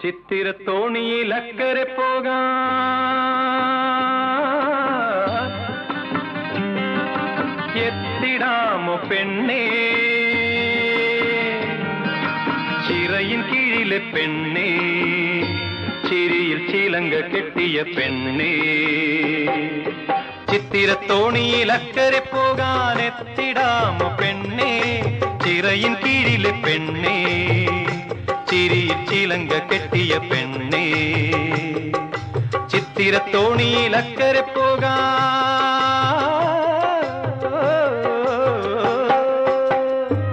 ചിത്തിരത്തോണിയിൽ അക്കരെ പോകാ എത്തിടാമോ പെണ്ണേ ചിറയിൻ കീഴിലെ പെണ്ണേ ചിരിയിൽ ചിലങ്ക കെട്ടിയ പെണ്ണേ ചിത്തിരത്തോണിയിൽ അക്കരെ പോകാൻ എത്തിടാമോ പെണ്ണേ ചിറയിൻ കീഴിലെ പെണ്ണേ ചിരിയിൽ ചിലങ്ക കെട്ടിയ പെണ്ണേ ചിത്തിരത്തോണിയിൽ അക്കരെ പോകാ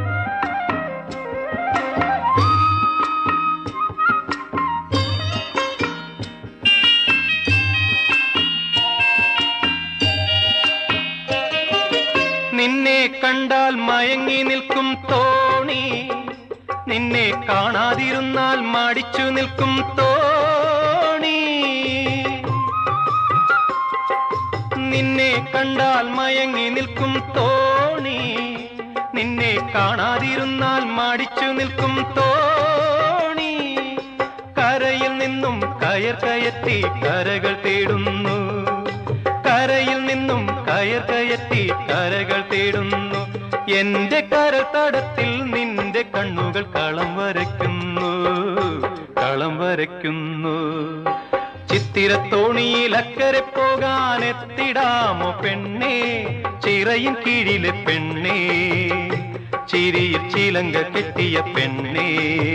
നിന്നെ കണ്ടാൽ മയങ്ങി നിൽക്കും തോണി നിന്നെ കാണാതിരുന്നാൽ മടിച്ചു നിൽക്കും തോണി നിന്നെ കണ്ടാൽ മയങ്ങി നിൽക്കും തോണി നിന്നെ കാണാതിരുന്നാൽ മടിച്ചു നിൽക്കും തോണി കരയിൽ നിന്നും കയർ കയറ്റി കരകൾ തേടുന്നു കരയിൽ നിന്നും കയർ കയറ്റി കരകൾ തേടുന്നു എന്റെ കരത്തടത്തിൽ നിന്റെ കണ്ണുകൾ കളം വരയ്ക്കുന്നു കളം വരയ്ക്കുന്നു ചിത്തിരത്തോണിയിൽ അക്കരെ പോകാൻ എത്തിടാമോ പെണ്ണേ ചിറയിൻ കീഴിലെ പെണ്ണേ ചിരിയിൽ ചിലങ്ക കെട്ടിയ പെണ്ണേ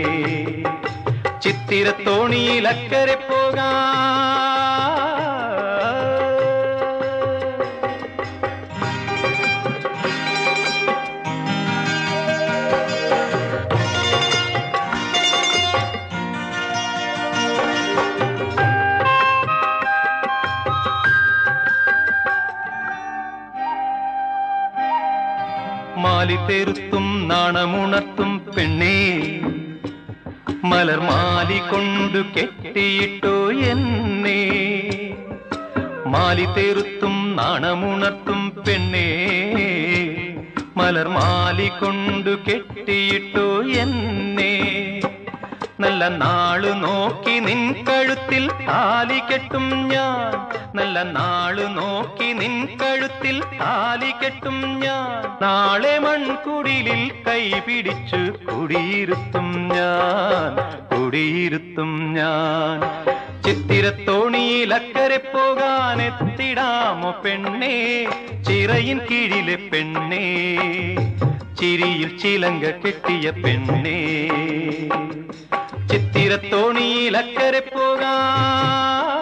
ചിത്തിരത്തോണിയിൽ അക്കരെ പോകാ മാലി തെരുത്തും നാണമുണർത്തും പെണ്ണേ മലർ മാലി കൊണ്ടു കെട്ടിയിട്ടോ എന്നെ മാലി തെരുത്തും നാണമുണർത്തും പെണ്ണേ മലർ മാലി കൊണ്ടു കെട്ടിയിട്ടോ എന്നെ നല്ല നാളു നോക്കി നിൻ കഴുത്തിൽ താലി കെട്ടും ഞാൻ നല്ല നാളു നോക്കി നിൻ കഴുത്തിൽ താലി കെട്ടും ഞാൻ നാളെ മൺകുടിലിൽ കൈ പിടിച്ചു കുടിയിരുത്തും ഞാൻ കുടിയിരുത്തും ഞാൻ ചിത്തിരത്തോണിയിൽ അക്കരെ പോകാൻ എത്തിടാമോ പെണ്ണേ ചിറയിൻ കീഴിലെ പെണ്ണേ ചിരിയിൽ ചിലങ്ക കെട്ടിയ പെണ്ണേ ചിത്തിരത്തോണിയിൽ അക്കരെ പോകാ